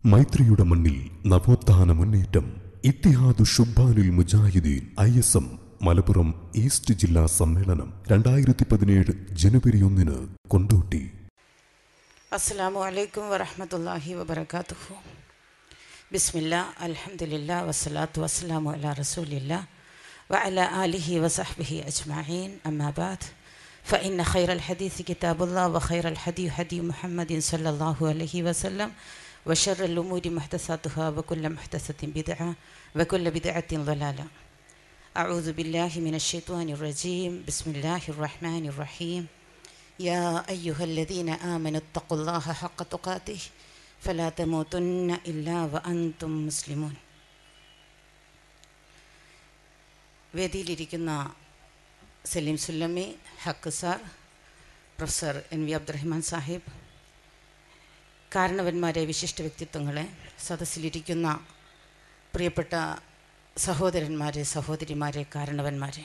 മൈത്രിയുടെ മണ്ണിൽ നവോത്ഥാന മുന്നേറ്റം Ittihadu Shubbanul Mujahideen I S M Malappuram east ജില്ലാ സമ്മേളനം രണ്ടായിരത്തി പതിനേഴ് ജനുവരി ഒന്നിന് കൊണ്ടോട്ടി അസ്സാം വലൈക്കും വറഹമത്തല്ലാഹി വബർക്കാത്തുഹു ബിസ്മില്ല അൽഹംദുലില്ല വസ്സലാത്തു വസ്സലാമു അല റസൂലില്ല وعلى آله وصحبه أجمعين أما بعد فإن خير الحديث كتاب الله وخير الحدي هدي محمد صلى الله عليه وسلم وشر الأمور محدثاتها وكل محدثة بدعة وكل بدعة ضلالة أعوذ بالله من الشيطان الرجيم بسم الله الرحمن الرحيم يا أيها الذين آمنوا اتقوا الله حق تقاته فلا تموتن إلا وأنتم مسلمون വേദിയിലിരിക്കുന്ന Saleem Sullami Haq sir professor N V Abdurahman Sahib കാരണവന്മാരെ വിശിഷ്ട വ്യക്തിത്വങ്ങളെ സദസ്സിലിരിക്കുന്ന പ്രിയപ്പെട്ട സഹോദരന്മാരെ സഹോദരിമാരെ കാരണവന്മാരെ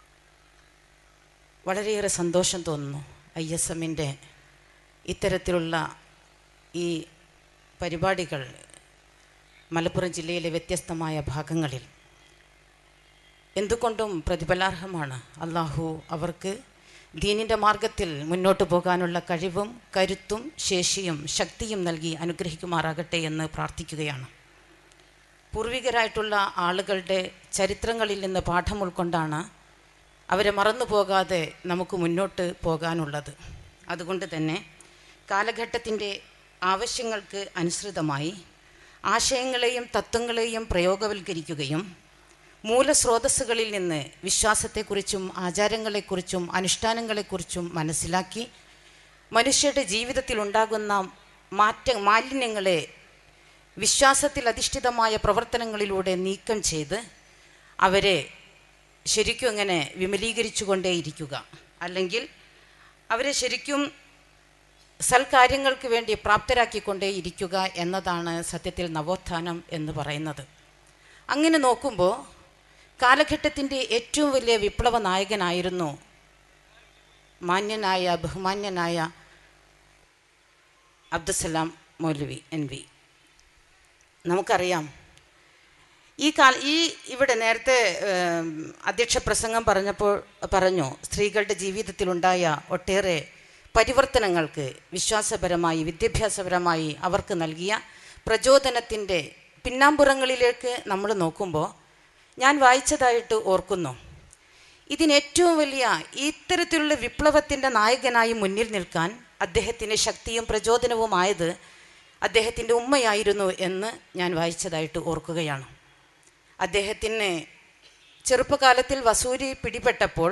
വളരെയേറെ സന്തോഷം തോന്നുന്നു ഐ എസ് എമ്മിൻ്റെ ഇത്തരത്തിലുള്ള ഈ പരിപാടികൾ മലപ്പുറം ജില്ലയിലെ വ്യത്യസ്തമായ ഭാഗങ്ങളിൽ എന്തുകൊണ്ടും പ്രതിഫലാർഹമാണ് അള്ളാഹു അവർക്ക് ദീനിൻ്റെ മാർഗത്തിൽ മുന്നോട്ട് പോകാനുള്ള കഴിവും കരുത്തും ശേഷിയും ശക്തിയും നൽകി അനുഗ്രഹിക്കുമാറാകട്ടെ എന്ന് പ്രാർത്ഥിക്കുകയാണ് പൂർവികരായിട്ടുള്ള ആളുകളുടെ ചരിത്രങ്ങളിൽ നിന്ന് പാഠം ഉൾക്കൊണ്ടാണ് അവരെ മറന്നു പോകാതെ നമുക്ക് മുന്നോട്ട് പോകാനുള്ളത് അതുകൊണ്ട് തന്നെ കാലഘട്ടത്തിൻ്റെ ആവശ്യങ്ങൾക്ക് അനുസൃതമായി ആശയങ്ങളെയും തത്വങ്ങളെയും പ്രയോഗവൽക്കരിക്കുകയും മൂലസ്രോതസ്സുകളിൽ നിന്ന് വിശ്വാസത്തെക്കുറിച്ചും ആചാരങ്ങളെക്കുറിച്ചും അനുഷ്ഠാനങ്ങളെക്കുറിച്ചും മനസ്സിലാക്കി മനുഷ്യരുടെ ജീവിതത്തിൽ ഉണ്ടാകുന്ന മാറ്റ മാലിന്യങ്ങളെ വിശ്വാസത്തിൽ അധിഷ്ഠിതമായ പ്രവർത്തനങ്ങളിലൂടെ നീക്കം ചെയ്ത് അവരെ ശരിക്കും അങ്ങനെ വിമലീകരിച്ചു കൊണ്ടേയിരിക്കുക അല്ലെങ്കിൽ അവരെ ശരിക്കും സൽക്കാര്യങ്ങൾക്ക് വേണ്ടി പ്രാപ്തരാക്കിക്കൊണ്ടേ ഇരിക്കുക എന്നതാണ് സത്യത്തിൽ നവോത്ഥാനം എന്ന് പറയുന്നത് അങ്ങനെ നോക്കുമ്പോൾ കാലഘട്ടത്തിൻ്റെ ഏറ്റവും വലിയ വിപ്ലവ നായകനായിരുന്നു മാന്യനായ ബഹുമാന്യനായ അബ്ദുസലാം മൗലവി എൻ വി നമുക്കറിയാം ഈ കാല ഈ ഇവിടെ നേരത്തെ അധ്യക്ഷ പ്രസംഗം പറഞ്ഞപ്പോൾ പറഞ്ഞു സ്ത്രീകളുടെ ജീവിതത്തിലുണ്ടായ ഒട്ടേറെ പരിവർത്തനങ്ങൾക്ക് വിശ്വാസപരമായി വിദ്യാഭ്യാസപരമായി അവർക്ക് നൽകിയ പ്രചോദനത്തിൻ്റെ പിന്നാമ്പുറങ്ങളിലേക്ക് നമ്മൾ നോക്കുമ്പോൾ ഞാൻ വായിച്ചതായിട്ട് ഓർക്കുന്നു ഇതിന് ഏറ്റവും വലിയ ഇത്തരത്തിലുള്ള വിപ്ലവത്തിൻ്റെ നായകനായി മുന്നിൽ നിൽക്കാൻ അദ്ദേഹത്തിന് ശക്തിയും പ്രചോദനവുമായത് അദ്ദേഹത്തിൻ്റെ ഉമ്മയായിരുന്നു എന്ന് ഞാൻ വായിച്ചതായിട്ട് ഓർക്കുകയാണ് അദ്ദേഹത്തിന് ചെറുപ്പകാലത്തിൽ വസൂരി പിടിപെട്ടപ്പോൾ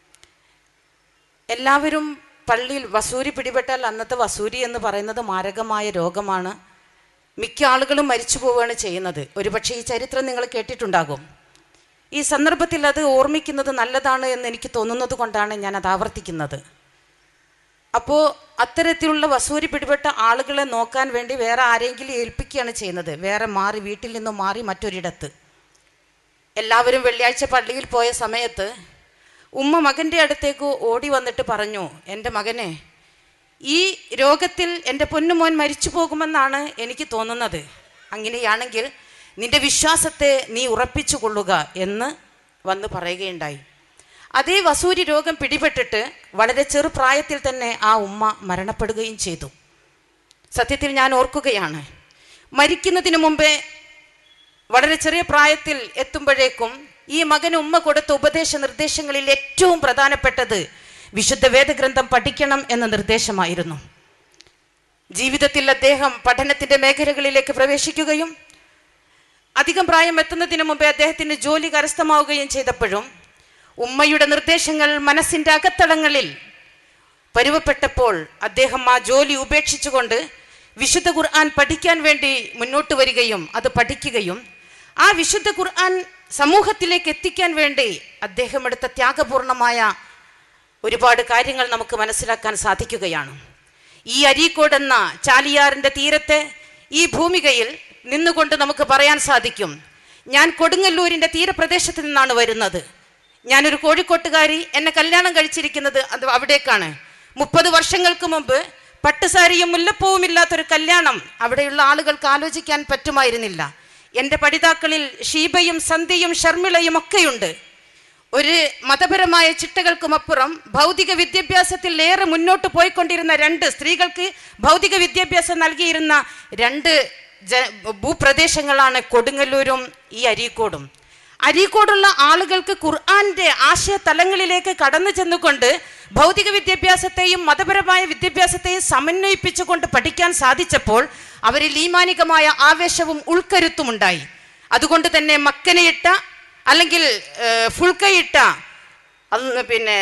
എല്ലാവരും പള്ളിയിൽ വസൂരി പിടിപെട്ടാൽ അന്നത്തെ വസൂരി എന്ന് പറയുന്നത് മാരകമായ രോഗമാണ് മിക്ക ആളുകളും മരിച്ചു പോവുകയാണ് ചെയ്യുന്നത് ഒരുപക്ഷെ ഈ ചരിത്രം നിങ്ങൾ കേട്ടിട്ടുണ്ടാകും ഈ സന്ദർഭത്തിൽ അത് ഓർമ്മിക്കുന്നത് നല്ലതാണ് എന്ന് എനിക്ക് തോന്നുന്നത് കൊണ്ടാണ് ഞാൻ അത് ആവർത്തിക്കുന്നത് അപ്പോൾ അത്തരത്തിലുള്ള വസൂരി പിടിപെട്ട ആളുകളെ നോക്കാൻ വേണ്ടി വേറെ ആരെങ്കിലും ഏൽപ്പിക്കുകയാണ് ചെയ്യുന്നത് വേറെ മാറി വീട്ടിൽ നിന്നും മാറി മറ്റൊരിടത്ത് എല്ലാവരും വെള്ളിയാഴ്ച പള്ളിയിൽ പോയ സമയത്ത് ഉമ്മ മകൻ്റെ അടുത്തേക്ക് ഓടി വന്നിട്ട് പറഞ്ഞു എൻ്റെ മകനെ ഈ രോഗത്തിൽ എൻ്റെ പൊന്നുമോൻ മരിച്ചു പോകുമെന്നാണ് എനിക്ക് തോന്നുന്നത് അങ്ങനെയാണെങ്കിൽ നിന്റെ വിശ്വാസത്തെ നീ ഉറപ്പിച്ചു കൊള്ളുക എന്ന് വന്ന് പറയുകയുണ്ടായി അതേ വസൂരി രോഗം പിടിപെട്ടിട്ട് വളരെ ചെറുപ്രായത്തിൽ തന്നെ ആ ഉമ്മ മരണപ്പെടുകയും ചെയ്തു സത്യത്തിൽ ഞാൻ ഓർക്കുകയാണ് മരിക്കുന്നതിന് മുമ്പേ വളരെ ചെറിയ പ്രായത്തിൽ എത്തുമ്പോഴേക്കും ഈ മകന് ഉമ്മ കൊടുത്ത ഉപദേശ നിർദ്ദേശങ്ങളിൽ ഏറ്റവും പ്രധാനപ്പെട്ടത് വിശുദ്ധ വേദഗ്രന്ഥം പഠിക്കണം എന്ന നിർദ്ദേശമായിരുന്നു ജീവിതത്തിൽ അദ്ദേഹം പഠനത്തിന്റെ മേഖലകളിലേക്ക് പ്രവേശിക്കുകയും അധികം പ്രായം എത്തുന്നതിന് മുമ്പേ അദ്ദേഹത്തിന് ജോലി കരസ്ഥമാവുകയും ചെയ്തപ്പോഴും ഉമ്മയുടെ നിർദ്ദേശങ്ങൾ മനസ്സിന്റെ അകത്തളങ്ങളിൽ പരുവപ്പെട്ടപ്പോൾ അദ്ദേഹം ആ ജോലി ഉപേക്ഷിച്ചുകൊണ്ട് വിശുദ്ധ ഖുർആൻ പഠിക്കാൻ വേണ്ടി മുന്നോട്ട് വരികയും അത് പഠിക്കുകയും ആ വിശുദ്ധ ഖുർആൻ സമൂഹത്തിലേക്ക് എത്തിക്കാൻ വേണ്ടി അദ്ദേഹം എടുത്ത ത്യാഗപൂർണമായ ഒരുപാട് കാര്യങ്ങൾ നമുക്ക് മനസ്സിലാക്കാൻ സാധിക്കുകയാണ് ഈ അരീക്കോട് എന്ന ചാലിയാറിൻ്റെ തീരത്തെ ഈ ഭൂമികയിൽ നിന്നുകൊണ്ട് നമുക്ക് പറയാൻ സാധിക്കും ഞാൻ കൊടുങ്ങല്ലൂരിൻ്റെ തീരപ്രദേശത്ത് നിന്നാണ് വരുന്നത് ഞാനൊരു കോഴിക്കോട്ടുകാരി എന്നെ കല്യാണം കഴിച്ചിരിക്കുന്നത് അത് അവിടേക്കാണ് മുപ്പത് വർഷങ്ങൾക്ക് മുമ്പ് പട്ടുസാരിയും മുല്ലപ്പൂവും ഇല്ലാത്തൊരു കല്യാണം അവിടെയുള്ള ആളുകൾക്ക് ആലോചിക്കാൻ പറ്റുമായിരുന്നില്ല എൻ്റെ പഠിതാക്കളിൽ ഷീബയും സന്ധ്യയും ഷർമിളയും ഒക്കെയുണ്ട് ഒരു മതപരമായ ചിട്ടകൾക്കുമപ്പുറം ഭൗതിക വിദ്യാഭ്യാസത്തിൽ ഏറെ മുന്നോട്ട് പോയിക്കൊണ്ടിരുന്ന രണ്ട് സ്ത്രീകൾക്ക് ഭൗതിക വിദ്യാഭ്യാസം നൽകിയിരുന്ന രണ്ട് ജ ഭൂപ്രദേശങ്ങളാണ് കൊടുങ്ങല്ലൂരും ഈ അരീക്കോടും അരീക്കോടുള്ള ആളുകൾക്ക് ഖുർആന്റെ ആശയ തലങ്ങളിലേക്ക് കടന്നു ചെന്നുകൊണ്ട് ഭൗതിക വിദ്യാഭ്യാസത്തെയും മതപരമായ വിദ്യാഭ്യാസത്തെയും സമന്വയിപ്പിച്ചുകൊണ്ട് പഠിക്കാൻ സാധിച്ചപ്പോൾ അവരിൽ ഈമാനികമായ ആവേശവും ഉൾക്കരുത്തും ഉണ്ടായി അതുകൊണ്ട് തന്നെ മക്കനയിട്ട അല്ലെങ്കിൽ ഏഹ്, ഫുൾക്കയിട്ട അന്ന് പിന്നെ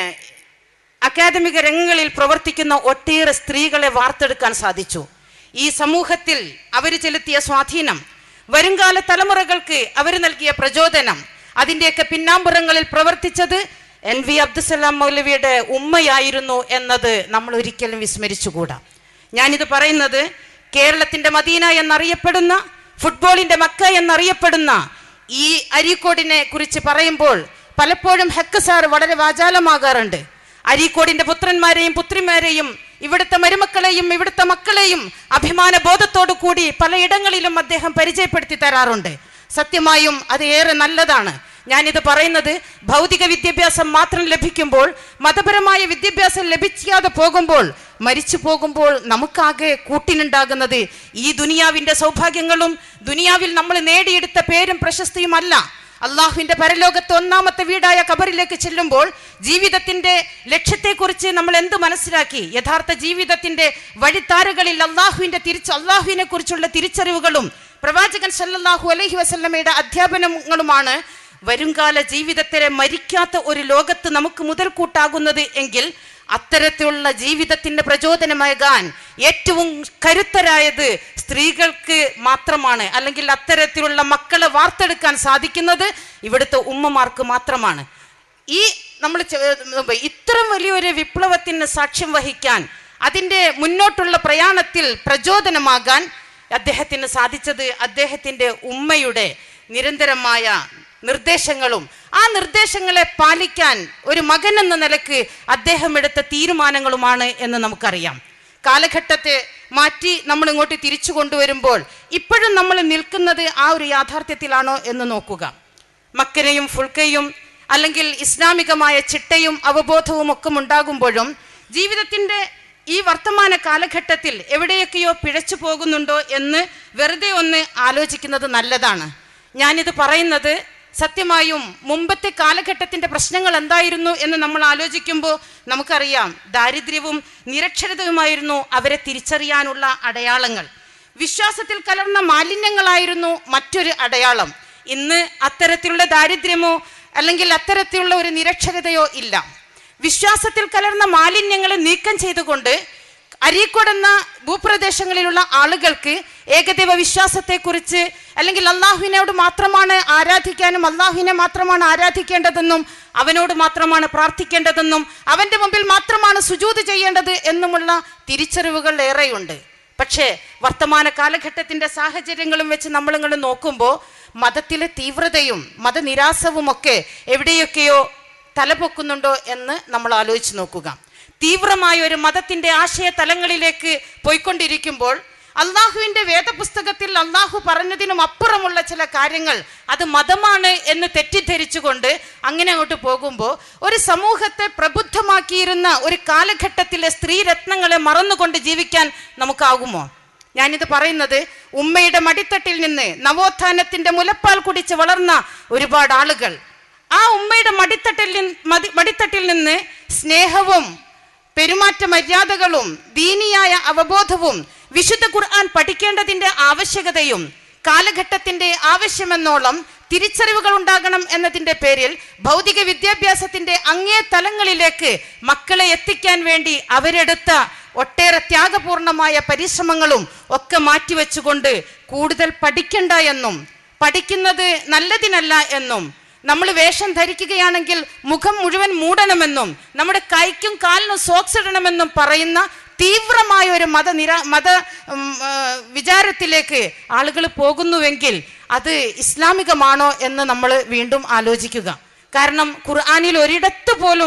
അക്കാദമിക രംഗങ്ങളിൽ പ്രവർത്തിക്കുന്ന ഒട്ടേറെ സ്ത്രീകളെ വാർത്തെടുക്കാൻ സാധിച്ചു ഈ സമൂഹത്തിൽ അവർ ചെലുത്തിയ സ്വാധീനം വരുംകാല തലമുറകൾക്ക് അവർ നൽകിയ പ്രചോദനം അതിൻ്റെയൊക്കെ പിന്നാമ്പുറങ്ങളിൽ പ്രവർത്തിച്ചത് എൻ വി അബ്ദുസലാം മൗലവിയുടെ ഉമ്മയായിരുന്നു എന്നത് നമ്മൾ ഒരിക്കലും വിസ്മരിച്ചുകൂടാ ഞാനിത് പറയുന്നത് കേരളത്തിന്റെ മദീന എന്നറിയപ്പെടുന്ന ഫുട്ബോളിന്റെ മക്ക എന്നറിയപ്പെടുന്ന ഈ അരീക്കോടിനെ കുറിച്ച് പറയുമ്പോൾ പലപ്പോഴും ഹെക്ക് സാർ വളരെ വാചാലമാകാറുണ്ട് അരീക്കോടിന്റെ പുത്രന്മാരെയും പുത്രിമാരെയും ഇവിടുത്തെ മരുമക്കളെയും ഇവിടുത്തെ മക്കളെയും അഭിമാന ബോധത്തോടു കൂടി പലയിടങ്ങളിലും അദ്ദേഹം പരിചയപ്പെടുത്തി തരാറുണ്ട് സത്യമായും അത് ഏറെ നല്ലതാണ് ഞാനിത് പറയുന്നത് ഭൗതിക വിദ്യാഭ്യാസം മാത്രം ലഭിക്കുമ്പോൾ മതപരമായ വിദ്യാഭ്യാസം ലഭിക്കാതെ പോകുമ്പോൾ മരിച്ചു പോകുമ്പോൾ നമുക്കാകെ കൂട്ടിനുണ്ടാകുന്നത് ഈ ദുനിയാവിന്റെ സൗഭാഗ്യങ്ങളും ദുനിയാവിൽ നമ്മൾ നേടിയെടുത്ത പേരും പ്രശസ്തിയുമല്ല അള്ളാഹുവിന്റെ പരലോകത്ത് ഒന്നാമത്തെ വീടായ കബറിലേക്ക് ചെല്ലുമ്പോൾ ജീവിതത്തിന്റെ ലക്ഷ്യത്തെക്കുറിച്ച് നമ്മൾ എന്ത് മനസ്സിലാക്കി യഥാർത്ഥ ജീവിതത്തിന്റെ വഴിത്താരകളിൽ അള്ളാഹുവിന്റെ തിരിച്ച് അള്ളാഹുവിനെ കുറിച്ചുള്ള തിരിച്ചറിവുകളും പ്രവാചകൻ സല്ലല്ലാഹു അലൈഹി വസല്ലമയുടെ അധ്യാപനങ്ങളുമാണ് വരുംകാല ജീവിതത്തിലെ മരിക്കാത്ത ഒരു ലോകത്ത് നമുക്ക് മുതൽക്കൂട്ടാകുന്നത് എങ്കിൽ അത്തരത്തിലുള്ള ജീവിതത്തിന്റെ പ്രചോദനമാകാൻ ഏറ്റവും കരുത്തരായത് സ്ത്രീകൾക്ക് മാത്രമാണ് അല്ലെങ്കിൽ അത്തരത്തിലുള്ള മക്കളെ വാർത്തെടുക്കാൻ സാധിക്കുന്നത് ഇവിടുത്തെ ഉമ്മമാർക്ക് മാത്രമാണ് ഈ നമ്മൾ ഇത്രയും വലിയൊരു വിപ്ലവത്തിന് സാക്ഷ്യം വഹിക്കാൻ അതിൻ്റെ മുന്നോട്ടുള്ള പ്രയാണത്തിൽ പ്രചോദനമാകാൻ അദ്ദേഹത്തിന് സാധിച്ചത് അദ്ദേഹത്തിൻ്റെ ഉമ്മയുടെ നിരന്തരമായ നിർദ്ദേശങ്ങളും ആ നിർദ്ദേശങ്ങളെ പാലിക്കാൻ ഒരു മകൻ എന്ന നിലക്ക് അദ്ദേഹം എടുത്ത തീരുമാനങ്ങളുമാണ് എന്ന് നമുക്കറിയാം കാലഘട്ടത്തെ മാറ്റി നമ്മൾ ഇങ്ങോട്ട് തിരിച്ചു കൊണ്ടുവരുമ്പോൾ ഇപ്പോഴും നമ്മൾ നിൽക്കുന്നത് ആ ഒരു യാഥാർത്ഥ്യത്തിലാണോ എന്ന് നോക്കുക മക്കനെയും ഫുൾക്കയും അല്ലെങ്കിൽ ഇസ്ലാമികമായ ചിട്ടയും അവബോധവും ഒക്കെ ഉണ്ടാകുമ്പോഴും ജീവിതത്തിന്റെ ഈ വർത്തമാന കാലഘട്ടത്തിൽ എവിടെയൊക്കെയോ പിഴച്ചു പോകുന്നുണ്ടോ എന്ന് വെറുതെ ഒന്ന് ആലോചിക്കുന്നത് നല്ലതാണ് ഞാനിത് പറയുന്നത് സത്യമായും മുമ്പത്തെ കാലഘട്ടത്തിന്റെ പ്രശ്നങ്ങൾ എന്തായിരുന്നു എന്ന് നമ്മൾ ആലോചിക്കുമ്പോൾ നമുക്കറിയാം ദാരിദ്ര്യവും നിരക്ഷരതയുമായിരുന്നു അവരെ തിരിച്ചറിയാനുള്ള അടയാളങ്ങൾ വിശ്വാസത്തിൽ കലർന്ന മാലിന്യങ്ങളായിരുന്നു മറ്റൊരു അടയാളം ഇന്ന് അത്തരത്തിലുള്ള ദാരിദ്ര്യമോ അല്ലെങ്കിൽ അത്തരത്തിലുള്ള ഒരു നിരക്ഷരതയോ ഇല്ല വിശ്വാസത്തിൽ കലർന്ന മാലിന്യങ്ങളെ നീക്കം ചെയ്തുകൊണ്ട് അരീക്കോട് എന്ന ഭൂപ്രദേശങ്ങളിലുള്ള ആളുകൾക്ക് ഏകദൈവ വിശ്വാസത്തെക്കുറിച്ച് അല്ലെങ്കിൽ അള്ളാഹുവിനോട് മാത്രമാണ് ആരാധിക്കാനും അള്ളാഹുവിനെ മാത്രമാണ് ആരാധിക്കേണ്ടതെന്നും അവനോട് മാത്രമാണ് പ്രാർത്ഥിക്കേണ്ടതെന്നും അവന്റെ മുമ്പിൽ മാത്രമാണ് സുജൂത് ചെയ്യേണ്ടത് എന്നുമുള്ള തിരിച്ചറിവുകൾ ഏറെയുണ്ട് പക്ഷേ വർത്തമാന കാലഘട്ടത്തിന്റെ സാഹചര്യങ്ങളും വെച്ച് നമ്മളിങ്ങനെ നോക്കുമ്പോൾ മതത്തിലെ തീവ്രതയും മതനിരാസവും ഒക്കെ എവിടെയൊക്കെയോ തലപൊക്കുന്നുണ്ടോ എന്ന് നമ്മൾ ആലോചിച്ച് നോക്കുക തീവ്രമായ ഒരു മതത്തിന്റെ ആശയ തലങ്ങളിലേക്ക് പോയിക്കൊണ്ടിരിക്കുമ്പോൾ അള്ളാഹുവിന്റെ വേദപുസ്തകത്തിൽ അള്ളാഹു പറഞ്ഞതിനും അപ്പുറമുള്ള ചില കാര്യങ്ങൾ അത് മതമാണ് എന്ന് തെറ്റിദ്ധരിച്ചുകൊണ്ട് അങ്ങനെ അങ്ങോട്ട് പോകുമ്പോൾ ഒരു സമൂഹത്തെ പ്രബുദ്ധമാക്കിയിരുന്ന ഒരു കാലഘട്ടത്തിലെ സ്ത്രീരത്നങ്ങളെ മറന്നുകൊണ്ട് ജീവിക്കാൻ നമുക്കാകുമോ ഞാനിത് പറയുന്നത് ഉമ്മയുടെ മടിത്തട്ടിൽ നിന്ന് നവോത്ഥാനത്തിന്റെ മുലപ്പാൽ കുടിച്ച് വളർന്ന ഒരുപാട് ആളുകൾ ആ ഉമ്മയുടെ മടിത്തട്ടിൽ നിന്ന് മതി- മടിത്തട്ടിൽ നിന്ന് സ്നേഹവും പെരുമാറ്റ മര്യാദകളും ദീനിയായ അവബോധവും വിശുദ്ധ ഖുർആൻ പഠിക്കേണ്ടതിന്റെ ആവശ്യകതയും കാലഘട്ടത്തിന്റെ ആവശ്യമെന്നോളം തിരിച്ചറിവുകൾ ഉണ്ടാകണം എന്നതിന്റെ പേരിൽ ഭൗതിക വിദ്യാഭ്യാസത്തിന്റെ അങ്ങേ തലങ്ങളിലേക്ക് മക്കളെ എത്തിക്കാൻ വേണ്ടി അവരെടുത്ത ഒട്ടേറെ ത്യാഗപൂർണമായ പരിശ്രമങ്ങളും ഒക്കെ മാറ്റിവെച്ചുകൊണ്ട് കൂടുതൽ പഠിക്കണ്ട എന്നും പഠിക്കുന്നത് നല്ലതിനല്ല എന്നും നമ്മൾ വേഷം ധരിക്കുകയാണെങ്കിൽ മുഖം മുഴുവൻ മൂടണമെന്നും നമ്മുടെ കൈക്കും കാലിനും സോക്സ് ഇടണമെന്നും പറയുന്ന തീവ്രമായ ഒരു മത നിര മത ഉം, ആ, വിചാരത്തിലേക്ക് ആളുകൾ പോകുന്നുവെങ്കിൽ അത് ഇസ്ലാമികമാണോ എന്ന് നമ്മൾ വീണ്ടും ആലോചിക്കുക കാരണം ഖുർആാനിൽ ഒരിടത്ത് പോലും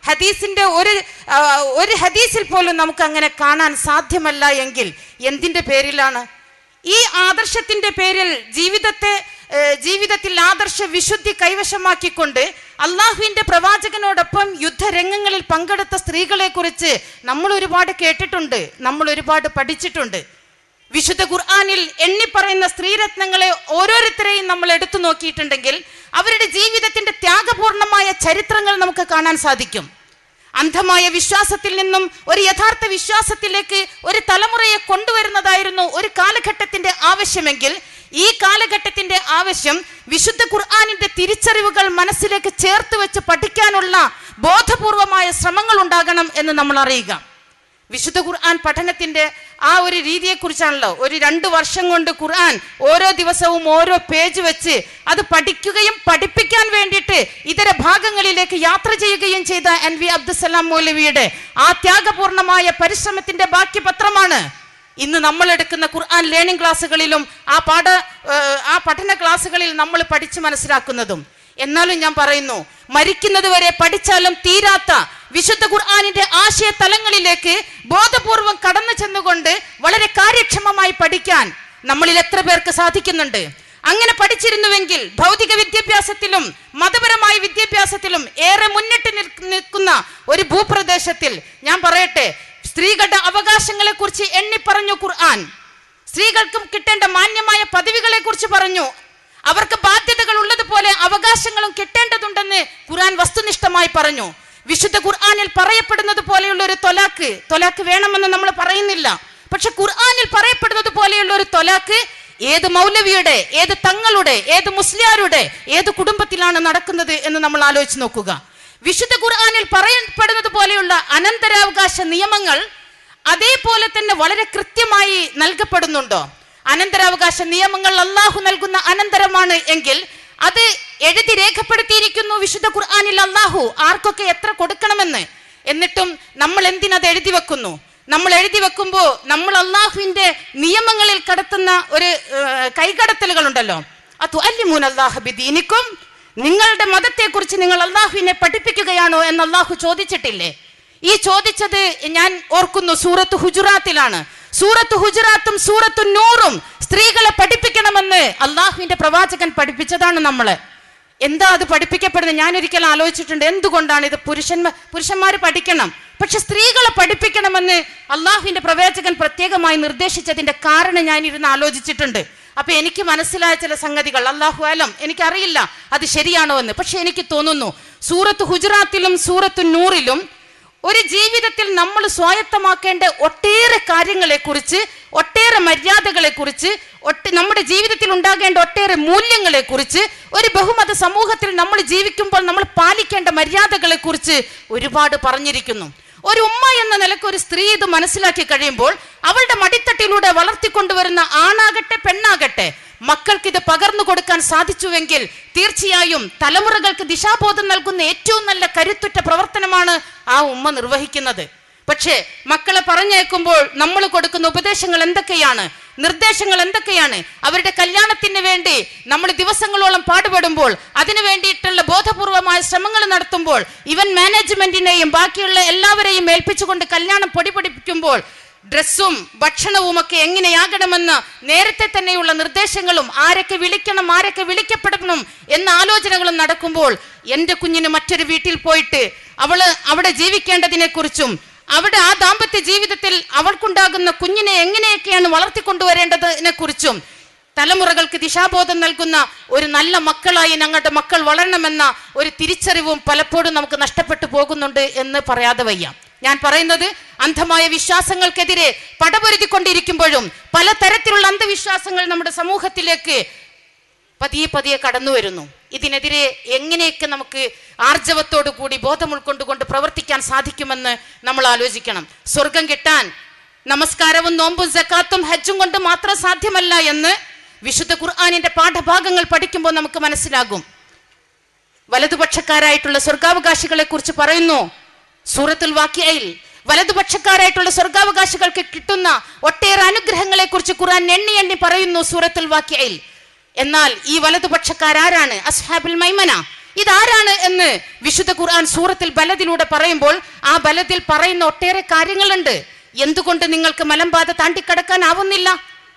ഹദീസിന്റെ ഒരു ആ, ഒരു ഹദീസിൽ പോലും നമുക്ക് അങ്ങനെ കാണാൻ സാധ്യമല്ല എങ്കിൽ എന്തിന്റെ പേരിലാണ് ഈ ആദർശത്തിന്റെ പേരിൽ ജീവിതത്തെ ഏ, ജീവിതത്തിൽ ആദർശ വിശുദ്ധി കൈവശമാക്കിക്കൊണ്ട് അള്ളാഹുവിന്റെ പ്രവാചകനോടൊപ്പം യുദ്ധരംഗങ്ങളിൽ പങ്കെടുത്ത സ്ത്രീകളെ കുറിച്ച് നമ്മൾ ഒരുപാട് കേട്ടിട്ടുണ്ട് നമ്മൾ ഒരുപാട് പഠിച്ചിട്ടുണ്ട് വിശുദ്ധ ഖുർആാനിൽ എണ്ണിപ്പറയുന്ന സ്ത്രീരത്നങ്ങളെ ഓരോരുത്തരെയും നമ്മൾ എടുത്തു നോക്കിയിട്ടുണ്ടെങ്കിൽ അവരുടെ ജീവിതത്തിന്റെ ത്യാഗപൂർണമായ ചരിത്രങ്ങൾ നമുക്ക് കാണാൻ സാധിക്കും അന്ധമായ വിശ്വാസത്തിൽ നിന്നും ഒരു യഥാർത്ഥ വിശ്വാസത്തിലേക്ക് ഒരു തലമുറയെ കൊണ്ടുവരുന്നതായിരുന്നു ഒരു കാലഘട്ടത്തിന്റെ ആവശ്യമെങ്കിൽ ഈ കാലഘട്ടത്തിന്റെ ആവശ്യം വിശുദ്ധ ഖുർആാനിന്റെ തിരിച്ചറിവുകൾ മനസ്സിലേക്ക് ചേർത്ത് വെച്ച് പഠിക്കാനുള്ള ബോധപൂർവമായ ശ്രമങ്ങൾ ഉണ്ടാകണം എന്ന് നമ്മൾ അറിയുക വിശുദ്ധ ഖുർആൻ പഠനത്തിന്റെ ആ ഒരു രീതിയെക്കുറിച്ചാണല്ലോ ഒരു രണ്ട് വർഷം കൊണ്ട് ഖുർആൻ ഓരോ ദിവസവും ഓരോ പേജ് വെച്ച് അത് പഠിക്കുകയും പഠിപ്പിക്കാൻ വേണ്ടിയിട്ട് ഇതര ഭാഗങ്ങളിലേക്ക് യാത്ര ചെയ്യുകയും ചെയ്ത എൻ വി അബ്ദുസലാം മൗലവിയുടെ ആ ത്യാഗപൂർണമായ പരിശ്രമത്തിന്റെ ബാക്കി പത്രമാണ് ഇന്ന് നമ്മൾ എടുക്കുന്ന ഖുർആൻ ലേണിംഗ് ക്ലാസ്സുകളിലും ആ പാഠ ഏഹ്, ആ പഠന ക്ലാസ്സുകളിൽ നമ്മൾ പഠിച്ചു മനസ്സിലാക്കുന്നതും എന്നാലും ഞാൻ പറയുന്നു മരിക്കുന്നത് വരെ പഠിച്ചാലും തീരാത്ത വിശുദ്ധ ഖുർആാനിന്റെ ആശയ തലങ്ങളിലേക്ക് ബോധപൂർവം കടന്നു ചെന്നുകൊണ്ട് വളരെ കാര്യക്ഷമമായി പഠിക്കാൻ നമ്മളിൽ എത്ര പേർക്ക് സാധിക്കുന്നുണ്ട് അങ്ങനെ പഠിച്ചിരുന്നുവെങ്കിൽ ഭൗതിക വിദ്യാഭ്യാസത്തിലും മതപരമായ വിദ്യാഭ്യാസത്തിലും ഏറെ മുന്നിട്ട് നിൽക്ക് നിൽക്കുന്ന ഒരു ഭൂപ്രദേശത്തിൽ ഞാൻ പറയട്ടെ സ്ത്രീകളുടെ അവകാശങ്ങളെ കുറിച്ച് എണ്ണി പറഞ്ഞു ഖുർആൻ സ്ത്രീകൾക്കും കിട്ടേണ്ട മാന്യമായ പദവികളെ കുറിച്ച് പറഞ്ഞു അവർക്ക് ബാധ്യതകൾ ഉള്ളതുപോലെ അവകാശങ്ങളും കിട്ടേണ്ടതുണ്ടെന്ന് ഖുർആൻ വസ്തുനിഷ്ഠമായി പറഞ്ഞു വിശുദ്ധ ഖുർആനിൽ പറയപ്പെടുന്നത് പോലെയുള്ള ഒരു തൊലാക്ക് തൊലാക്ക് വേണമെന്ന് നമ്മൾ പറയുന്നില്ല പക്ഷെ ഖുർആനിൽ പറയപ്പെടുന്നത് പോലെയുള്ള ഒരു തൊലാക്ക് ഏത് മൗലവിയുടെ ഏത് തങ്ങളുടെ ഏത് മുസ്ലിയാരുടെ ഏത് കുടുംബത്തിലാണ് നടക്കുന്നത് എന്ന് നമ്മൾ ആലോചിച്ച് നോക്കുക വിശുദ്ധ ഖുർആനിൽ പറയപ്പെടുന്നത് പോലെയുള്ള അനന്തരാവകാശ നിയമങ്ങൾ അതേപോലെ തന്നെ വളരെ കൃത്യമായി നൽകപ്പെടുന്നുണ്ടോ അനന്തരാവകാശ നിയമങ്ങൾ അള്ളാഹു നൽകുന്ന അനന്തരമാണ് എങ്കിൽ അത് എഴുതി രേഖപ്പെടുത്തിയിരിക്കുന്നു വിശുദ്ധ ഖുർആനിൽ അള്ളാഹു ആർക്കൊക്കെ എത്ര കൊടുക്കണമെന്ന് എന്നിട്ടും നമ്മൾ എന്തിനത് എഴുതി വെക്കുന്നു നമ്മൾ എഴുതി വെക്കുമ്പോൾ നമ്മൾ അള്ളാഹുവിന്റെ നിയമങ്ങളിൽ കടത്തുന്ന ഒരു ഏഹ്, കൈകടത്തലുകൾ ഉണ്ടല്ലോ അത് അല്ലിമൂൻ അള്ളാഹബിദീനിക്കും നിങ്ങളുടെ മതത്തെക്കുറിച്ച് നിങ്ങൾ അള്ളാഹുവിനെ പഠിപ്പിക്കുകയാണോ എന്ന് അള്ളാഹു ചോദിച്ചിട്ടില്ലേ ഈ ചോദിച്ചത് ഞാൻ ഓർക്കുന്നു സൂറത്ത് ഹുജുറാത്തിലാണ് സൂറത്ത് ഹുജുറാത്തും സൂറത്ത് നൂറും സ്ത്രീകളെ പഠിപ്പിക്കണമെന്ന് അള്ളാഹുവിന്റെ പ്രവാചകൻ പഠിപ്പിച്ചതാണ് നമ്മളെ എന്താ അത് പഠിപ്പിക്കപ്പെടുന്നത് ഞാൻ ഒരിക്കലും ആലോചിച്ചിട്ടുണ്ട് എന്തുകൊണ്ടാണ് ഇത് പുരുഷന്മാർ പുരുഷന്മാർ പഠിക്കണം പക്ഷെ സ്ത്രീകളെ പഠിപ്പിക്കണമെന്ന് അള്ളാഹുവിന്റെ പ്രവാചകൻ പ്രത്യേകമായി നിർദ്ദേശിച്ചതിന്റെ കാരണം ഞാൻ ഇരുന്ന് ആലോചിച്ചിട്ടുണ്ട് അപ്പൊ എനിക്ക് മനസ്സിലായ ചില സംഗതികൾ അള്ളാഹു ആലം എനിക്കറിയില്ല അത് ശരിയാണോ എന്ന് പക്ഷെ എനിക്ക് തോന്നുന്നു സൂറത്ത് ഹുജറാത്തിലും സൂറത്ത് നൂറിലും ഒരു ജീവിതത്തിൽ നമ്മൾ സ്വായത്തമാക്കേണ്ട ഒട്ടേറെ കാര്യങ്ങളെ കുറിച്ച് ഒട്ടേറെ മര്യാദകളെ കുറിച്ച് ഒട്ട് നമ്മുടെ ജീവിതത്തിൽ ഉണ്ടാകേണ്ട ഒട്ടേറെ മൂല്യങ്ങളെ കുറിച്ച് ഒരു ബഹുമത സമൂഹത്തിൽ നമ്മൾ ജീവിക്കുമ്പോൾ നമ്മൾ പാലിക്കേണ്ട മര്യാദകളെ കുറിച്ച് ഒരുപാട് പറഞ്ഞിരിക്കുന്നു ഒരു ഉമ്മ എന്ന നിലക്ക് ഒരു സ്ത്രീ ഇത് മനസ്സിലാക്കി കഴിയുമ്പോൾ അവളുടെ മടിത്തട്ടിലൂടെ വളർത്തിക്കൊണ്ടുവരുന്ന ആണാകട്ടെ പെണ്ണാകട്ടെ മക്കൾക്ക് ഇത് പകർന്നു കൊടുക്കാൻ സാധിച്ചുവെങ്കിൽ തീർച്ചയായും തലമുറകൾക്ക് ദിശാബോധം നൽകുന്ന ഏറ്റവും നല്ല കരുത്തുറ്റ പ്രവർത്തനമാണ് ആ ഉമ്മ നിർവഹിക്കുന്നത് പക്ഷേ മക്കളെ പറഞ്ഞേക്കുമ്പോൾ നമ്മൾ കൊടുക്കുന്ന ഉപദേശങ്ങൾ എന്തൊക്കെയാണ് നിർദ്ദേശങ്ങൾ എന്തൊക്കെയാണ് അവരുടെ കല്യാണത്തിന് വേണ്ടി നമ്മൾ ദിവസങ്ങളോളം പാടുപെടുമ്പോൾ അതിനു വേണ്ടിയിട്ടുള്ള ബോധപൂർവമായ ശ്രമങ്ങൾ നടത്തുമ്പോൾ ഇവൻ മാനേജ്മെന്റിനെയും ബാക്കിയുള്ള എല്ലാവരെയും ഏൽപ്പിച്ചുകൊണ്ട് കല്യാണം പൊടിപൊടിപ്പിക്കുമ്പോൾ ഡ്രസ്സും ഭക്ഷണവും ഒക്കെ എങ്ങനെയാകണമെന്ന് നേരത്തെ തന്നെയുള്ള നിർദ്ദേശങ്ങളും ആരൊക്കെ വിളിക്കണം ആരൊക്കെ വിളിക്കപ്പെടണം എന്ന ആലോചനകളും നടക്കുമ്പോൾ എൻ്റെ കുഞ്ഞിന് മറ്റൊരു വീട്ടിൽ പോയിട്ട് അവള് അവിടെ ജീവിക്കേണ്ടതിനെ കുറിച്ചും അവിടെ ആ ദാമ്പത്യ ജീവിതത്തിൽ അവൾക്കുണ്ടാകുന്ന കുഞ്ഞിനെ എങ്ങനെയൊക്കെയാണ് വളർത്തിക്കൊണ്ടുവരേണ്ടതിനെ കുറിച്ചും തലമുറകൾക്ക് ദിശാബോധം നൽകുന്ന ഒരു നല്ല മക്കളായി ഞങ്ങളുടെ മക്കൾ വളരണമെന്ന ഒരു തിരിച്ചറിവും പലപ്പോഴും നമുക്ക് നഷ്ടപ്പെട്ടു പോകുന്നുണ്ട് എന്ന് പറയാതെ വയ്യ ഞാൻ പറയുന്നത് അന്ധമായ വിശ്വാസങ്ങൾക്കെതിരെ പടപൊരുതിക്കൊണ്ടിരിക്കുമ്പോഴും പലതരത്തിലുള്ള അന്ധവിശ്വാസങ്ങൾ നമ്മുടെ സമൂഹത്തിലേക്ക് പതിയെ പതിയെ കടന്നു വരുന്നു ഇതിനെതിരെ എങ്ങനെയൊക്കെ നമുക്ക് ആർജവത്തോടു കൂടി ബോധം ഉൾക്കൊണ്ടുകൊണ്ട് പ്രവർത്തിക്കാൻ സാധിക്കുമെന്ന് നമ്മൾ ആലോചിക്കണം സ്വർഗം കിട്ടാൻ നമസ്കാരവും നോമ്പും സക്കാത്തും ഹജ്ജും കൊണ്ട് മാത്രം സാധ്യമല്ല എന്ന് വിശുദ്ധ ഖുർആാനിന്റെ പാഠഭാഗങ്ങൾ പഠിക്കുമ്പോൾ നമുക്ക് മനസ്സിലാകും വലതുപക്ഷക്കാരായിട്ടുള്ള സ്വർഗാവകാശികളെ കുറിച്ച് പറയുന്നു സൂറത്തുൽ വാക്യയിൽ വലതുപക്ഷക്കാരായിട്ടുള്ള സ്വർഗാവകാശികൾക്ക് കിട്ടുന്ന ഒട്ടേറെ അനുഗ്രഹങ്ങളെ കുറിച്ച് ഖുർആൻ എണ്ണി എണ്ണി പറയുന്നു സൂറത്തുൽ വാക്യയിൽ എന്നാൽ ഈ വലതുപക്ഷക്കാരാരാണ് അസ്ഹാബുൽ മൈമന ഇതാരാണ് എന്ന് വിശുദ്ധ ഖുർആൻ സൂറത്തിൽ ബലദിലൂടെ പറയുമ്പോൾ ആ ബലദിൽ പറയുന്ന ഒട്ടേറെ കാര്യങ്ങളുണ്ട് എന്തുകൊണ്ട് നിങ്ങൾക്ക് മലമ്പാത താണ്ടിക്കടക്കാനാവുന്നില്ല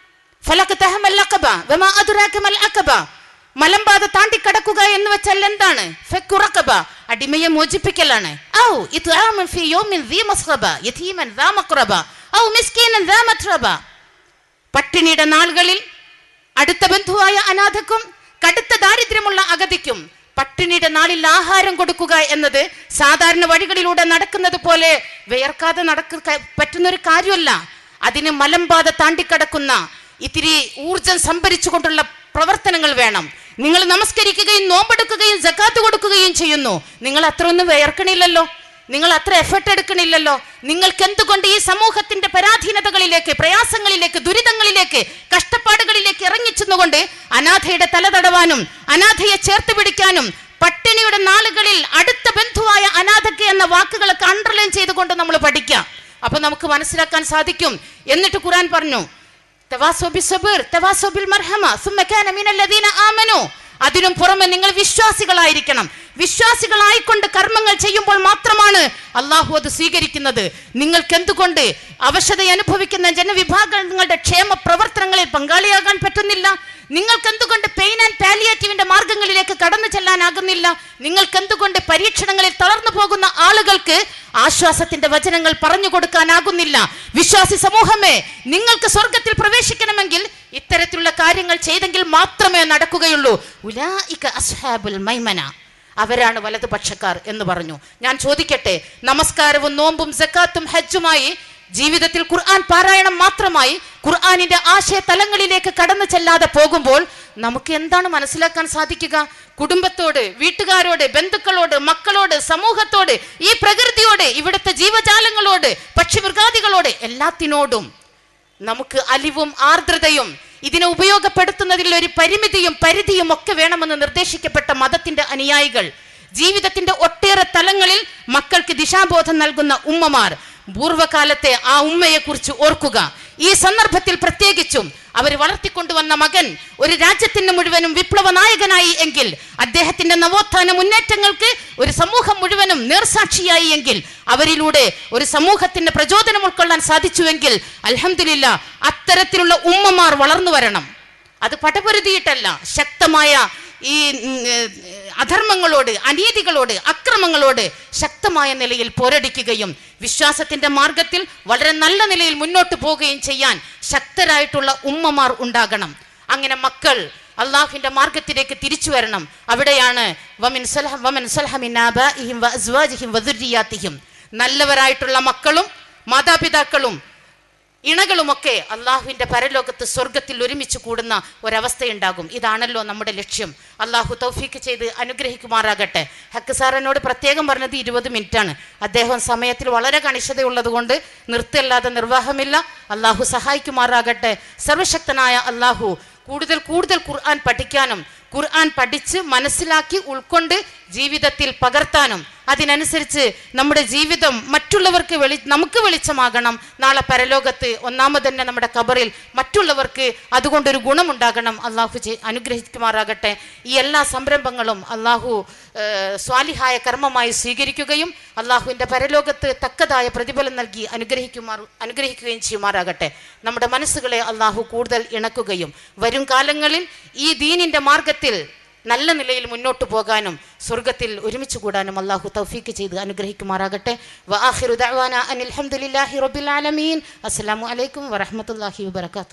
ഫലഖ്തഹം അൽ അഖബ വമാ അദ്റാക മൽ അഖബ മലമ്പാത താണ്ടിക്കടക്കുക എന്ന് വെച്ചാൽ എന്താണ് ഫക്കു റഖബ അടിമയെ മോചിപ്പിക്കലാണ് ഔ ഇത്ആമൻ ഫീ യൗമിൻ ദീ മസ്ഖബ യതീമൻ ദാ മഖ്റബ ഔ മിസ്കീനൻ ദാ മത്രബ പട്ടിണിയുടെ നാളുകളിൽ അടുത്ത ബന്ധുവായ അനാഥക്കും കടുത്ത ദാരിദ്ര്യമുള്ള അഗതിക്കും പട്ടിണിയുടെ നാളിൽ ആഹാരം കൊടുക്കുക എന്നത് സാധാരണ വഴികളിലൂടെ നടക്കുന്നത് പോലെ വിയർക്കാതെ നടക്ക പറ്റുന്ന ഒരു കാര്യമല്ല അതിന് മലമ്പാത താണ്ടിക്കടക്കുന്ന ഇത്തിരി ഊർജം സംഭരിച്ചുകൊണ്ടുള്ള പ്രവർത്തനങ്ങൾ വേണം നിങ്ങൾ നമസ്കരിക്കുകയും നോമ്പെടുക്കുകയും ജക്കാത്ത് കൊടുക്കുകയും ചെയ്യുന്നു നിങ്ങൾ അത്രയൊന്നും വിയർക്കണില്ലല്ലോ നിങ്ങൾ അത്ര എഫർട്ട് എടുക്കണില്ലല്ലോ നിങ്ങൾക്ക് എന്തുകൊണ്ട് ഈ സമൂഹത്തിന്റെ പരാധീനതകളിലേക്ക് പ്രയാസങ്ങളിലേക്ക് ദുരിതങ്ങളിലേക്ക് കഷ്ടപ്പാടുകളിലേക്ക് ഇറങ്ങിച്ചെന്നുകൊണ്ട് അനാഥയുടെ തല തടവാനും അനാഥയെ ചേർത്ത് പിടിക്കാനും പട്ടിണിയുടെ നാളുകളിൽ അടുത്ത ബന്ധുവായ അനാഥയ്ക്ക് എന്ന വാക്കുകളൊക്കെ അണ്ടർലൈൻ ചെയ്തുകൊണ്ട് നമ്മൾ പഠിക്കാം അപ്പൊ നമുക്ക് മനസ്സിലാക്കാൻ സാധിക്കും എന്നിട്ട് ഖുറാൻ പറഞ്ഞു തവാസോ ബിസ്സബിർ, തവാസോ ബിൽ മർഹമ, സുമ്മ കാന മിനൽ ലദീന ആമനു. അതിനും പുറമെ നിങ്ങൾ വിശ്വാസികളായിരിക്കണം വിശ്വാസികളായിക്കൊണ്ട് കർമ്മങ്ങൾ ചെയ്യുമ്പോൾ മാത്രമാണ് അള്ളാഹു അത് സ്വീകരിക്കുന്നത് നിങ്ങൾക്ക് എന്തുകൊണ്ട് അവശത അനുഭവിക്കുന്ന ജനവിഭാഗങ്ങളുടെ ക്ഷേമ പ്രവർത്തനങ്ങളിൽ പങ്കാളിയാകാൻ പറ്റുന്നില്ല നിങ്ങൾക്ക് എന്തുകൊണ്ട് പെയിൻ ആൻഡ് പാലിയേറ്റീവിന്റെ മാർഗങ്ങളിലേക്ക് കടന്നു ചെല്ലാനാകുന്നില്ല നിങ്ങൾക്ക് എന്തുകൊണ്ട് പരീക്ഷണങ്ങളിൽ തളർന്നു പോകുന്ന ആളുകൾക്ക് ആശ്വാസത്തിന്റെ വചനങ്ങൾ പറഞ്ഞു കൊടുക്കാനാകുന്നില്ല വിശ്വാസി സമൂഹമേ നിങ്ങൾക്ക് സ്വർഗത്തിൽ പ്രവേശിക്കണമെങ്കിൽ ഇത്തരത്തിലുള്ള കാര്യങ്ങൾ ചെയ്തെങ്കിൽ മാത്രമേ നടക്കുകയുള്ളൂ ഉലായിക അസ്ഹാബുൽ മൈമന അവരാണ് വലതുപക്ഷക്കാർ എന്ന് പറഞ്ഞു ഞാൻ ചോദിക്കട്ടെ നമസ്കാരവും നോമ്പും സക്കാത്തും ഹജ്ജുമായി ജീവിതത്തിൽ ഖുർആൻ പാരായണം മാത്രമായി ഖുർആനിന്റെ ആശയ തലങ്ങളിലേക്ക് കടന്നു ചെല്ലാതെ പോകുമ്പോൾ നമുക്ക് എന്താണ് മനസ്സിലാക്കാൻ സാധിക്കുക കുടുംബത്തോട് വീട്ടുകാരോട് ബന്ധുക്കളോട് മക്കളോട് സമൂഹത്തോട് ഈ പ്രകൃതിയോട് ഇവിടുത്തെ ജീവജാലങ്ങളോട് പക്ഷിമൃഗാദികളോട് എല്ലാത്തിനോടും നമുക്ക് അലിവും ആർദ്രതയും ഇതിനെ ഉപയോഗപ്പെടുത്തുന്നതിൽ ഒരു പരിമിതിയും പരിധിയും ഒക്കെ വേണമെന്ന് നിർദ്ദേശിക്കപ്പെട്ട മതത്തിന്റെ അനുയായികൾ ജീവിതത്തിന്റെ ഒട്ടേറെ തലങ്ങളിൽ മക്കൾക്ക് ദിശാബോധം നൽകുന്ന ഉമ്മമാർ പൂർവ്വകാലത്തെ ആ ഉമ്മയെ കുറിച്ച് ഓർക്കുക ഈ സന്ദർഭത്തിൽ പ്രത്യേകിച്ചും അവർ വളർത്തിക്കൊണ്ടുവന്ന മകൻ ഒരു രാജ്യത്തിന് മുഴുവനും വിപ്ലവ നായകനായി എങ്കിൽ അദ്ദേഹത്തിന്റെ നവോത്ഥാന മുന്നേറ്റങ്ങൾക്ക് ഒരു സമൂഹം മുഴുവനും നേർസാക്ഷിയായി എങ്കിൽ അവരിലൂടെ ഒരു സമൂഹത്തിന്റെ പ്രചോദനം ഉൾക്കൊള്ളാൻ സാധിച്ചുവെങ്കിൽ അൽഹംദുലില്ല അത്തരത്തിലുള്ള ഉമ്മമാർ വളർന്നു വരണം അത് പടപൊരുതിയിട്ടല്ല ശക്തമായ ഈ ഉം, ഏർ, അധർമ്മങ്ങളോട് അനീതികളോട് അക്രമങ്ങളോട് ശക്തമായ നിലയിൽ പോരടിക്കുകയും വിശ്വാസത്തിന്റെ മാർഗത്തിൽ വളരെ നല്ല നിലയിൽ മുന്നോട്ട് പോവുകയും ചെയ്യാൻ ശക്തരായിട്ടുള്ള ഉമ്മമാർ ഉണ്ടാകണം അങ്ങനെ മക്കൾ അള്ളാഹുവിന്റെ മാർഗത്തിലേക്ക് തിരിച്ചു വരണം അവിടെയാണ് വമിൻ സലഹ വമൻ സലഹ മിൻ ആബാഇഹിം വഅസ്വാജിഹിം വദുർരിയാത്തിഹിം നല്ലവരായിട്ടുള്ള മക്കളും മാതാപിതാക്കളും ഇണകളുമൊക്കെ അള്ളാഹുവിന്റെ പരലോകത്ത് സ്വർഗത്തിൽ ഒരുമിച്ച് കൂടുന്ന ഒരവസ്ഥയുണ്ടാകും ഇതാണല്ലോ നമ്മുടെ ലക്ഷ്യം അള്ളാഹു തൗഫീക്ക് ചെയ്ത് അനുഗ്രഹിക്കുമാറാകട്ടെ ഹക്ക് സാറിനോട് പ്രത്യേകം പറഞ്ഞത് ഇരുപത് മിനിറ്റാണ് അദ്ദേഹം സമയത്തിൽ വളരെ കണിശതയുള്ളത് കൊണ്ട് നിർത്തല്ലാതെ നിർവാഹമില്ല അള്ളാഹു സഹായിക്കുമാറാകട്ടെ സർവശക്തനായ അള്ളാഹു കൂടുതൽ കൂടുതൽ ഖുർആൻ പഠിക്കാനും ഖുർആൻ പഠിച്ച് മനസ്സിലാക്കി ഉൾക്കൊണ്ട് ജീവിതത്തിൽ പകർത്താനും അതിനനുസരിച്ച് നമ്മുടെ ജീവിതം മറ്റുള്ളവർക്ക് വെളി നമുക്ക് വെളിച്ചമാകണം നാളെ പരലോകത്ത് ഒന്നാമത് തന്നെ നമ്മുടെ കബറിൽ മറ്റുള്ളവർക്ക് അതുകൊണ്ടൊരു ഗുണമുണ്ടാകണം അള്ളാഹു ചെ- അനുഗ്രഹിക്കുമാറാകട്ടെ ഈ എല്ലാ സംരംഭങ്ങളും അള്ളാഹു ഏഹ്, സ്വാലിഹായ കർമ്മമായി സ്വീകരിക്കുകയും അള്ളാഹുവിൻ്റെ പരലോകത്ത് തക്കതായ പ്രതിഫലം നൽകി അനുഗ്രഹിക്കുമാർ അനുഗ്രഹിക്കുകയും ചെയ്യുമാറാകട്ടെ നമ്മുടെ മനസ്സുകളെ അള്ളാഹു കൂടുതൽ ഇണക്കുകയും വരും കാലങ്ങളിൽ ഈ ദീനിന്റെ മാർഗത്തിൽ നല്ല നിലയിൽ മുന്നോട്ട് പോകാനും സ്വർഗത്തിൽ ഒരുമിച്ച് കൂടാനും അള്ളാഹു തൗഫീക്ക് ചെയ്ത് അനുഗ്രഹിക്കുമാറാകട്ടെ വആഖിറു ദഅവാന അനിൽ ഹംദുലില്ലാഹി റബ്ബിൽ ആലമീൻ അസ്സലാമു അലൈക്കും വറഹ്മത്തുള്ളാഹി വബറകാതുഹു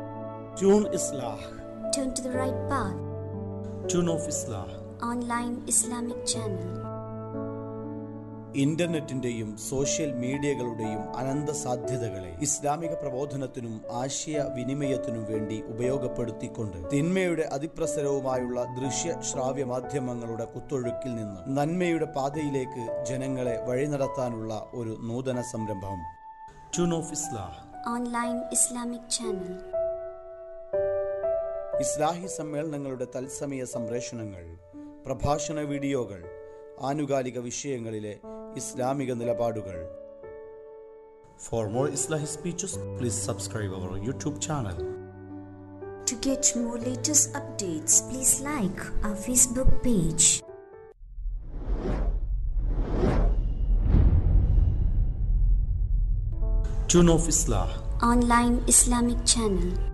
Tune Islah, Turn to the right path. Tune of Islah, Online Islamic channel. ഇന്റർനെറ്റിന്റെയും സോഷ്യൽ മീഡിയകളുടെയും അനന്ത സാധ്യതകളെ ഇസ്ലാമിക പ്രബോധനത്തിനും ആശയ വിനിമയത്തിനും വേണ്ടി ഉപയോഗപ്പെടുത്തിക്കൊണ്ട് തിന്മയുടെ അതിപ്രസരവുമായുള്ള ദൃശ്യ ശ്രാവ്യ മാധ്യമങ്ങളുടെ കുത്തൊഴുക്കിൽ നിന്ന് നന്മയുടെ പാതയിലേക്ക് ജനങ്ങളെ വഴി നടത്താനുള്ള ഒരു നൂതന സംരംഭം tune of Islah Online Islamic channel. ഇസ്ലാഹി സമ്മേളനങ്ങളുടെ തത്സമയ സംപ്രേഷണങ്ങൾ പ്രഭാഷണ വീഡിയോകൾ ആനുകാലിക വിഷയങ്ങളിലെ ഇസ്ലാമിക നിലപാടുകൾ For more Islamic speeches, please subscribe our YouTube channel. To get more latest updates, please like our Facebook page. Tune of Islah. Online Islamic channel.